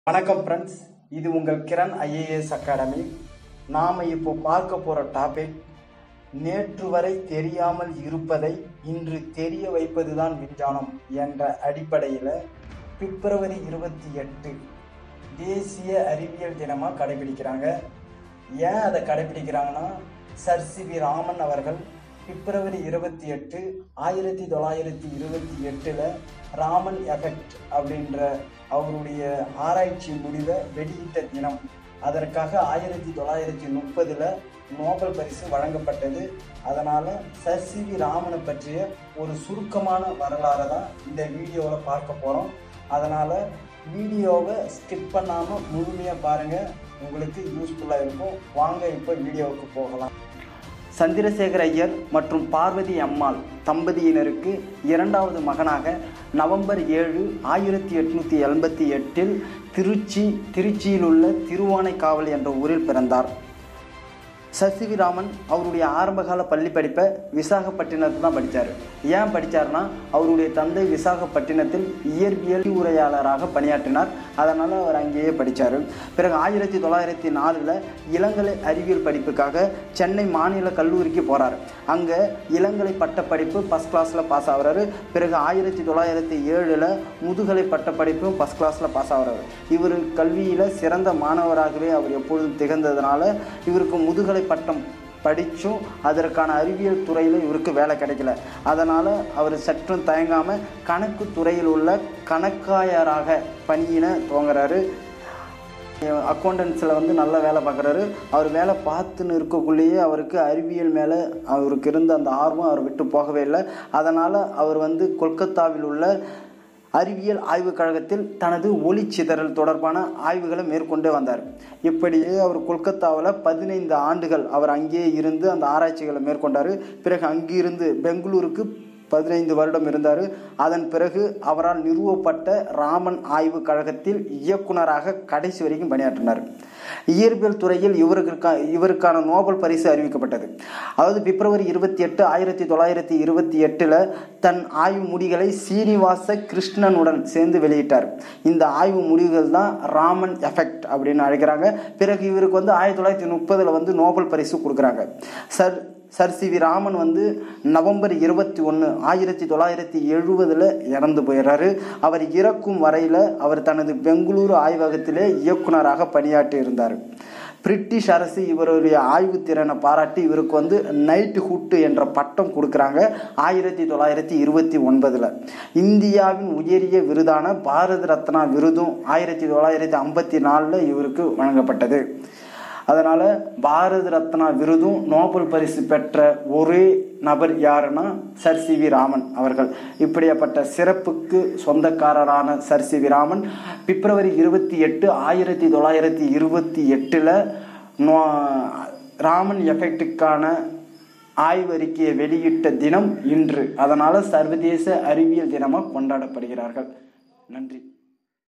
வணக்கம் ஃப்ரெண்ட்ஸ் இது உங்கள் கிரண் ஐஏஎஸ் அகாடமி நாம் இப்போ பார்க்க போகிற டாபிக் நேற்று வரை தெரியாமல் இருப்பதை இன்று தெரிய வைப்பதுதான் விஞ்ஞானம் என்ற அடிப்படையில் பிப்ரவரி இருபத்தி எட்டு தேசிய அறிவியல் தினமாக கடைபிடிக்கிறாங்க ஏன் அதை கடைபிடிக்கிறாங்கன்னா சர் சி வி ராமன் அவர்கள் பிப்ரவரி இருபத்தி எட்டு ஆயிரத்தி தொள்ளாயிரத்தி இருபத்தி எட்டில் ராமன் எஃபெக்ட் அப்படின்ற அவருடைய ஆராய்ச்சி முடிவை வெளியிட்ட தினம் அதற்காக ஆயிரத்தி தொள்ளாயிரத்தி முப்பதில் நோபல் பரிசு வழங்கப்பட்டது அதனால் சர் சி வி ராமனை பற்றிய ஒரு சுருக்கமான வரலாறை தான் இந்த வீடியோவில் பார்க்க போகிறோம் அதனால் வீடியோவை ஸ்கிப் பண்ணாமல் முழுமையாக பாருங்கள் உங்களுக்கு யூஸ்ஃபுல்லாக இருக்கும் வாங்க இப்போ வீடியோவுக்கு போகலாம் சந்திரசேகர ஐயர் மற்றும் பார்வதி அம்மாள் தம்பதியினருக்கு இரண்டாவது மகனாக நவம்பர் ஏழு ஆயிரத்தி எட்நூற்றி எண்பத்தி எட்டில் திருச்சி திருச்சியில் உள்ள திருவானைக்காவல் என்ற ஊரில் பிறந்தார் சசிவிராமன் அவருடைய ஆரம்பகால பள்ளி படிப்பை விசாகப்பட்டினத்தில் தான் படித்தார் ஏன் படித்தார்னா அவருடைய தந்தை விசாகப்பட்டினத்தில் இயற்பியல் உரையாளராக பணியாற்றினார் அதனால் அவர் அங்கேயே படித்தார் பிறகு ஆயிரத்தி தொள்ளாயிரத்தி நாலில் இளங்கலை அறிவியல் படிப்புக்காக சென்னை மாநில கல்லூரிக்கு போகிறார் அங்கே இளங்கலை பட்டப்படிப்பு ஃபஸ்ட் கிளாஸில் பாஸ் ஆகுறாரு பிறகு ஆயிரத்தி தொள்ளாயிரத்தி ஏழில் முதுகலை பட்டப்படிப்பும் ஃபஸ்ட் கிளாஸில் பாஸ் ஆகுறாரு இவர் கல்வியில் சிறந்த மாணவராகவே அவர் எப்பொழுதும் திகழ்ந்ததுனால இவருக்கு முதுகலை பட்டம் படித்தும் அதற்கான அறிவியல் துறையில் இவருக்கு வேலை கிடைக்கல அதனால் அவர் சற்றும் தயங்காமல் கணக்கு துறையில் உள்ள கணக்காயராக பணியின துவங்குறாரு அக்கௌண்டன்ஸில் வந்து நல்ல வேலை பார்க்குறாரு அவர் வேலை பார்த்துன்னு இருக்கக்குள்ளேயே அவருக்கு அறிவியல் மேலே அவருக்கு இருந்த அந்த ஆர்வம் அவர் விட்டு போகவே இல்லை அதனால் அவர் வந்து கொல்கத்தாவில் உள்ள அறிவியல் ஆய்வுக் கழகத்தில் தனது ஒளி சிதறல் தொடர்பான ஆய்வுகளை மேற்கொண்டே வந்தார் இப்படியே அவர் கொல்கத்தாவில் பதினைந்து ஆண்டுகள் அவர் அங்கேயே இருந்து அந்த ஆராய்ச்சிகளை மேற்கொண்டார் பிறகு அங்கிருந்து பெங்களூருக்கு பதினைந்து வருடம் இருந்தார் அதன் பிறகு அவரால் நிறுவப்பட்ட ராமன் ஆய்வு கழகத்தில் இயக்குனராக கடைசி வரைக்கும் பணியாற்றினார் இயற்பியல் துறையில் இவருக்கு இவருக்கான நோபல் பரிசு அறிவிக்கப்பட்டது அதாவது பிப்ரவரி இருபத்தி எட்டு ஆயிரத்தி தொள்ளாயிரத்தி இருபத்தி எட்டில் தன் ஆய்வு முடிகளை சீனிவாச கிருஷ்ணனுடன் சேர்ந்து வெளியிட்டார் இந்த ஆய்வு முடிவுகள் தான் ராமன் எஃபெக்ட் அப்படின்னு அழைக்கிறாங்க பிறகு இவருக்கு வந்து ஆயிரத்தி தொள்ளாயிரத்தி முப்பதில் வந்து நோபல் பரிசு கொடுக்குறாங்க Sir Sir C V Raman வந்து நவம்பர் இருபத்தி ஒன்று ஆயிரத்தி தொள்ளாயிரத்தி எழுபதில் இறந்து போயிடுறாரு அவர் இறக்கும் வரையில் அவர் தனது பெங்களூரு ஆய்வகத்திலே இயக்குனராக பணியாற்றி இருந்தார் பிரிட்டிஷ் அரசு இவருடைய ஆய்வு திறனை பாராட்டி இவருக்கு வந்து நைட் ஹுட்டு என்ற பட்டம் கொடுக்குறாங்க ஆயிரத்தி தொள்ளாயிரத்தி இருபத்தி ஒன்பதில் இந்தியாவின் உயரிய விருதான பாரத ரத்னா விருதும் ஆயிரத்தி தொள்ளாயிரத்தி ஐம்பத்தி நாலில் இவருக்கு வழங்கப்பட்டது அதனால் பாரத ரத்னா விருதும் நோபல் பரிசு பெற்ற ஒரே நபர் யாருன்னா சர் சி வி ராமன் அவர்கள் இப்படியாப்பட்ட சிறப்புக்கு சொந்தக்காரரான சர் சி வி ராமன் பிப்ரவரி இருபத்தி எட்டு ஆயிரத்தி தொள்ளாயிரத்தி இருபத்தி எட்டில் நோ ராமன் எஃபெக்டுக்கான ஆய்வறிக்கையை வெளியிட்ட தினம் இன்று அதனால் சர்வதேச அறிவியல் தினமாக கொண்டாடப்படுகிறார்கள் நன்றி